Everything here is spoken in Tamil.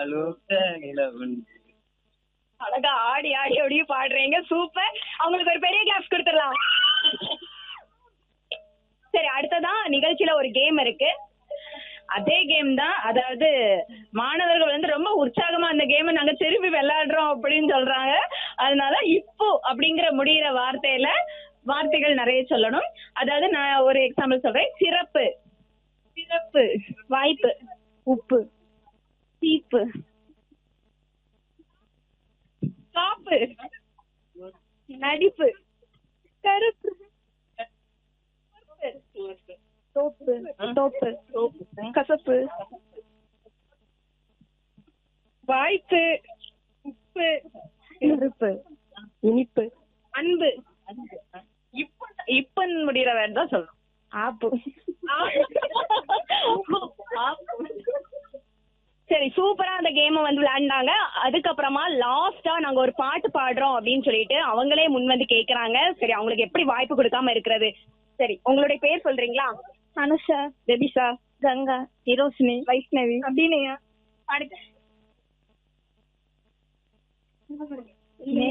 அழுத்த நிலவுண்டு அழகா ஆடி ஆடி அப்படியே பாடுறீங்க சூப்பர் அவங்களுக்கு ஒரு பெரிய கிளாப்ஸ் கொடுத்துடலாம் சரி அடுத்ததான் நிகழ்ச்சியில ஒரு கேம் இருக்கு அதே கேம் தான் அதாவது மாணவர்கள் வந்து ரொம்ப உற்சாகமா அந்த கேமை நாங்க திருப்பி விளையாடுறோம் அப்படின்னு சொல்றாங்க அதனால இப்போ அப்படிங்கிற முடியிற வார்த்தையில வார்த்தைகள் நிறைய சொல்லணும் அதாவது நான் ஒரு எக்ஸாம்பிள் சொல்றேன் சிறப்பு சிறப்பு வாய்ப்பு உப்பு சீப்பு காப்பு நடிப்பு கருப்பு தோப்பு தோப்பு கசப்பு வாய்ப்பு உப்பு நெருப்பு இனிப்பு அன்பு இப்ப இப்ப முடிகிற வேறு தான் சொல்லணும் ஆப்பு சரி சூப்பரா அந்த கேமை வந்து விளையாண்டாங்க அதுக்கப்புறமா லாஸ்டா நாங்க ஒரு பாட்டு பாடுறோம் அப்படின்னு சொல்லிட்டு அவங்களே முன் வந்து கேக்குறாங்க சரி அவங்களுக்கு எப்படி வாய்ப்பு கொடுக்காம இருக்கிறது சரி உங்களுடைய பேர் சொல்றீங்களா அனுஷா ரெபிஷா கங்கா ஹிரோஷினி வைஷ்ணவி அப்படின்னு அடுத்து